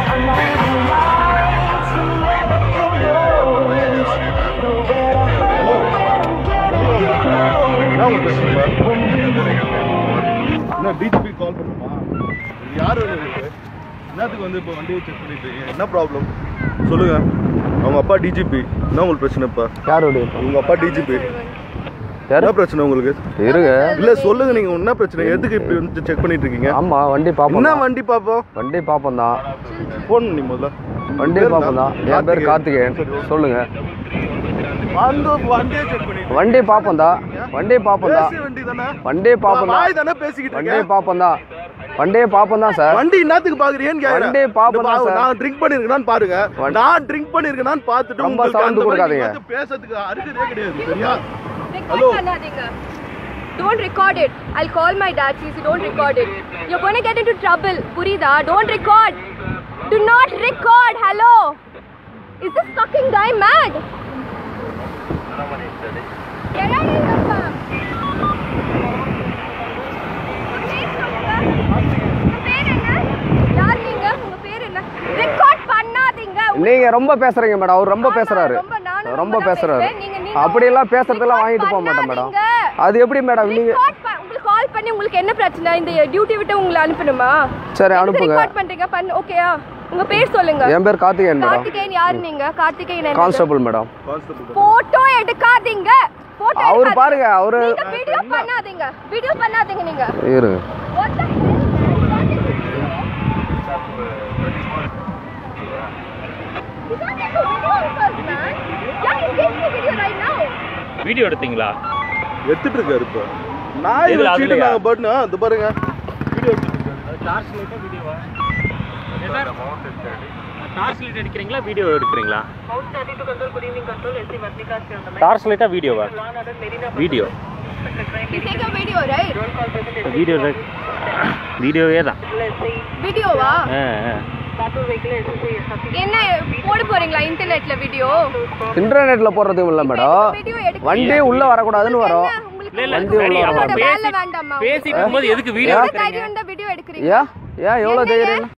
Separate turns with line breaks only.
என்ன ஒரு பிரச்சனை என்ன டிஜிபி கால் பண்ணுமா யார் இருக்கு என்னத்துக்கு வந்து இப்போ வண்டியை செக் பண்ணிட்டு இருக்கீங்க? என்ன ப்ராப்ளம் சொல்லுங்க அவங்க அப்பா டிஜிபி என்ன உங்களுக்கு பிரச்சனை இப்போ
யாருடைய
உங்க அப்பா டிஜிபி
யாரு
என்ன பிரச்சனை உங்களுக்கு
இருங்க
இல்ல சொல்லுங்க நீங்க என்ன பிரச்சனை எதுக்கு இப்படி வந்து செக் பண்ணிட்டு இருக்கீங்க
ஆமா வண்டி பாப்போம்
என்ன
தான்.
வண்டி பாப்போம்
வண்டி பாப்போம் தான்
போன் நீ முதல்ல
வண்டி
பேர்
பாப்போம் தான்
என்ன?
என் பேர் கார்த்திகேயன் சொல்லுங்க
அந்த வண்டியை செக் பண்ணிட்டு
வண்டி பாப்போம் தான் வண்டி பாப்போம் தான்
பேசி வண்டி தானே
வண்டி பாப்போம் தான்
வாய் தானே பேசிக்கிட்டு
வண்டி
இருக்கேன்
பாப்போம் தான் வண்டி பாப்போம் தான் சார்
வண்டி என்னத்துக்கு பாக்குறீங்கன்னு கேக்குறேன்.
வண்டி பாப்போம் தான்
இந்த
சார்.
நான் ட்ரிங்க் பண்ணிருக்கேன்னு பாருங்க
வண்டி-
நான் ட்ரிங்க் பண்ணிருக்கேன்னு பார்த்துட்டு
ரொம்ப
உங்களுக்கு
sound
அந்த மாதிரி
கொடுக்காதீங்க.
வந்து பேசுறதுக்கு அருகதே கிடையாது சரியா
Record
Hello.
பண்ணாதீங்க. Don't record it. I'll call my dad, please. Don't record it. You're going to get into trouble. புரியுதா? Don't record. Do not record. Hello. Is this fucking guy mad? Get out of here, ma'am. உங்க பேர் என்ன? யார் நீங்க? உங்க பேர் என்ன? Record பண்ணாதீங்க.
நீங்க ரொம்ப பேசுறீங்க மேடம் அவர் ரொம்ப
ஆமா,
பேசுறாரு
ரொம்ப நானும்
ரொம்ப
ரொம்ப
பேசுறாரு
பேசுறேன். நீங்க- நீங்க
அப்படியெல்லாம் பேசுறதெல்லாம்
record
வாங்கிட்டு போக மாட்டேன் மேடம்
பண்ணாதீங்க.
அது எப்படி மேடம் நீங்க
Record ப- உங்களுக்கு கால் பண்ணி உங்களுக்கு என்ன பிரச்சனை இந்த டியூட்டி விட்டு உங்களை அனுப்பணுமா
சரி, அனுப்புங்க.
ரெக்கார்ட் பண்றீங்க பண்ணு ஓகேயா உங்க பேர் சொல்லுங்க
என் பேர் கார்த்திகேயன் மேடம்
கார்த்திகேயன் யாரு நீங்க Karthikeyan
constable madam
constable
photo எடுக்காதீங்க போட்டோ
அவரு பாருங்க அவரு
நீங்க வீடியோ பண்ணாதீங்க வீடியோ பண்ணாதீங்க நீங்க
இருங்க
What the hell, man? What is this? You can't take a video of us, man. Yeah, he's taking a video right now.
Video எடுத்தீங்களா
எடுத்துட்டு இருக்காரு இப்போ நான்
இதுல
இவன் சீட்டு
அதுலயா?
நாங்க பட்னா இது பாருங்க வீடியோ
டார்ச் லைட் எடுக்கிறீங்களா வீடியோ எடுக்கிறீங்களா டார்ச் லைட்டா வீடியோவா video
He's taking a video, right?
Video வீடியோவே தான்
வீடியோவா
ஆ, ஆ.
என்ன போட போறீங்களா இன்டர்நெட்ல வீடியோ
இன்டர்நெட்ல போடுறதும் இல்ல மேடம்
வீடியோ எடுக்க
வண்டி உள்ள வரக்கூடாதுன்னு வரும்
இல்ல, இல்ல,
வண்டி
சரி,
உள்ள
அப்ப
வர
பேசி-
வேலை வேண்டாமா
பேசிட்டு இருக்கும்போது எதுக்கு வீடியோ
எவ்வளவு
எடுக்கிறீங்க
தைரியம் இருந்தா வீடியோ எடுக்கிறீங்க
ஏன் ஏன் எவ்வளவு தைரியம்